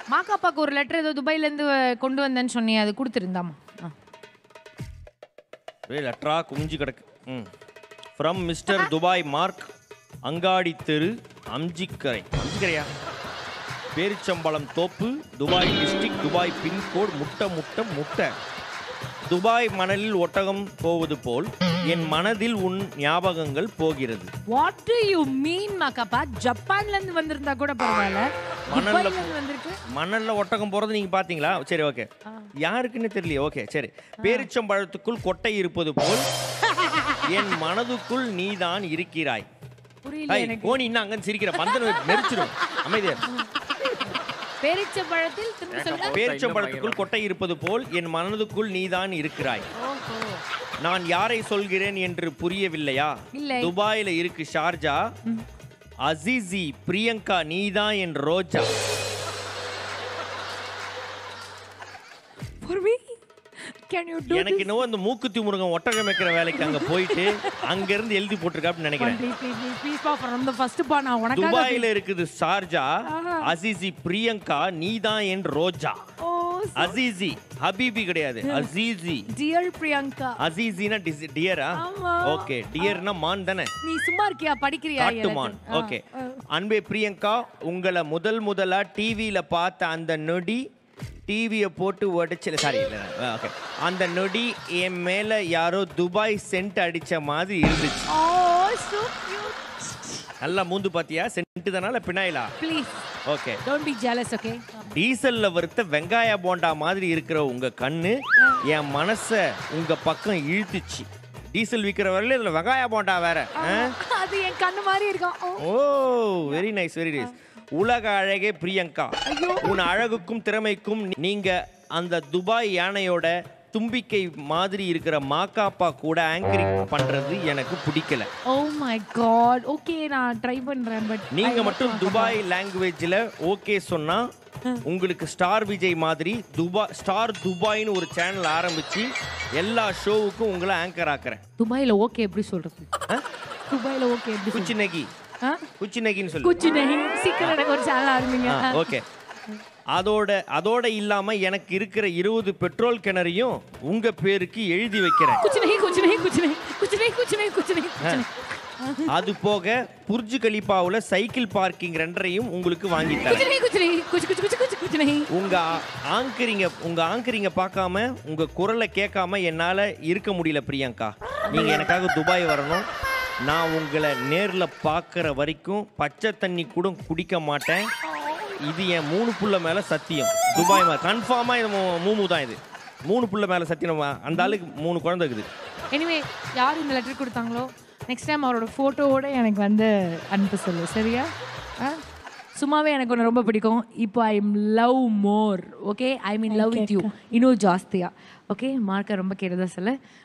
மாக்காப்பாக்கு ஒரு லெட்டர் ஏதோ துபாயில இருந்து அஹ், கொண்டு வந்தேன்னு சொன்னியே அது கொடுத்துருந்தாமா லெட்டரா குமிஞ்சு கிடக்கு ம் ஃப்ரம் மிஸ்டர் துபாய் மார்க் அங்காடி தெரு அம்ஜிக்கரை அம்ஜிக்கரையா பேரிச்சம்பழம் தோப்பு துபாய் டிஸ்ட்ரிக்ட் துபாய் பின்கோட் முட்டை முட்டை முட்டை துபாய் மணலில் ஒட்டகம் போவது போல் என் மனதில் உன் ஞாபகங்கள் போகிறது வாட் டு யூ மீன் மாக்காப்பா ஜப்பான்ல இருந்து வந்திருந்தா கூட பரவாயில்ல மணல்ல துபாயில இருந்து வந்திருக்கு மணல்ல ஒட்டகம் போறது நீங்க பாத்தீங்களா சரி ஓகே யாருக்குன்னு தெரியல ஓகே சரி பேரிச்சம்பழத்துக்குள் கொட்டை இருப்பது போல் என் மனதுக்குள் நீதான் இருக்கிறாய் புரியல ஐய், எனக்கு கோணி இன்னும் அங்க சிரிக்கிற பந்தன நெரிச்சிடும் அமைதியா பேரிச்ச பழத்தில் திரும்ப சொல்லுங்க பேரிச்சம்பழத்துக்குள் கொட்டை இருப்பது போல் என் மனதுக்குள் நீதான் இருக்கிறாய் ஓஹோ நான் யாரை சொல்கிறேன் என்று புரியவில்லையா இல்லை. துபாயில இருக்கு ஷார்ஜா அசிசி பிரியங்கா நீதான் என் ரோஜா for me can you do எனக்கு this என்னவோ அந்த மூக்குத்தி முருகன் ஒட்டகம் வைக்கிற வேலைக்கு அங்க போயிட்டு அங்க இருந்து எழுதி போட்டிருக்கா அப்படின்னு நினைக்கிறேன் please please please please பா from the first பா நான் உனக்காக துபாயில இருக்குது ஷார்ஜா ஆஹா. அசிசி பிரியங்கா நீதான் என் ரோஜா ஓ அசிசி ஹபீபி கிடையாது அசீசி டியர் பிரியங்கா அசீசினா டியரா ஆமா. ஓகே டியர்னா மான் தானே நீ சும்மா இருக்கியா படிக்கிறியா காட்டுமான் எனக்கு? ஆ, ஓகே ஆ. அன்பே பிரியங்கா உங்களை முதல் முதலா டிவியில பார்த்த அந்த நொடி டிவியை போட்டு உடைச்சல சாரி ஓகே அந்த நொடி என் மேல யாரோ துபாய் சென்ட் அடிச்ச மாதிரி இருந்துச்சு ஓ so cute நல்லா மூந்து பாத்தியா சென்ட் தானால பினாயிலா please okay don't be jealous okay டீசல்ல வறுத்த வெங்காய போண்டா மாதிரி இருக்கிற உங்க கண்ணு என் மனச உங்க பக்கம் இழுத்துச்சு டீசல் விற்கிற வரையில இதுல வெங்காய போண்டா வேற ஆ? அது என் கண்ணு மாதிரி இருக்கான் ஓ ஓ வெரி நைஸ் வெரி நைஸ் உலக அழகே பிரியங்கா உன் அழகுக்கும் திறமைக்கும் நீங்க அந்த துபாய் யானையோட தும்பிக்கை மாதிரி இருக்கிற மாக்காப்பா கூட ஆங்கரிங் பண்றது எனக்கு பிடிக்கல ஓ மை காட் ஓகே நான் ட்ரை பண்றேன் பட் நீங்க மட்டும் துபாய் லாங்குவேஜ்ல ஓகே சொன்னா உங்களுக்கு ஸ்டார் விஜய் மாதிரி துபாய் ஸ்டார் துபாய்னு ஒரு சேனல் ஆரம்பிச்சு எல்லா ஷோவுக்கும் உங்களை ஆங்கர் ஆக்குறேன் துபாயில ஓகே எப்படி சொல்றது துபாயில ஓகே எப்படி சொல்றது குச்சி நகி ஆ? குச்சி நகின்னு சொல்லு குச்சி நஹி சீக்கிரம் எனக்கு ஒரு சேனல் ஆரம்பிங்க ஓகே அதோட அதோட இல்லாம எனக்கு இருக்கிற இருபது பெட்ரோல் கிணறையும் உங்க பேருக்கு எழுதி வைக்கிறேன் कुछ नहीं कुछ नहीं कुछ नहीं कुछ नहीं कुछ नहीं कुछ नहीं कुछ नहीं அது போக புர்ஜு கலிப்பாவுல சைக்கிள் பார்க்கிங் ரெண்டரையும் உங்களுக்கு வாங்கி कुछ தரேன் नहीं कुछ नहीं कुछ कुछ कुछ कुछ कुछ नहीं உங்க ஆங்கரிங்க உங்க ஆங்கரிங்க பார்க்காம உங்க குரலை கேட்காம என்னால இருக்க முடியல பிரியங்கா நீங்க எனக்காக துபாய் வரணும் நான் உங்களை நேர்ல பார்க்குற வரைக்கும் பச்சை தண்ணி கூட குடிக்க மாட்டேன் இது என் மூணு புள்ள மேல சத்தியம் துபாய் கன்ஃபார்மா இது மூ- மூமு தான் இது மூணு புள்ள மேல சத்தியம் அந்த ஆளுக்கு மூணு குழந்தை இருக்குது எனிவே யார் இந்த லெட்டர் கொடுத்தாங்களோ நெக்ஸ்ட் டைம் அவரோட ஃபோட்டோவோட எனக்கு வந்து அனுப்ப சொல்லு சரியா ஆ? சும்மாவே எனக்கு ஒன்று ரொம்ப பிடிக்கும் இப்போ I am love more okay I mean love with you இன்னும் ஜாஸ்தியா ஓகே மார்க்கை ரொம்ப கேட்டதா சொல்ல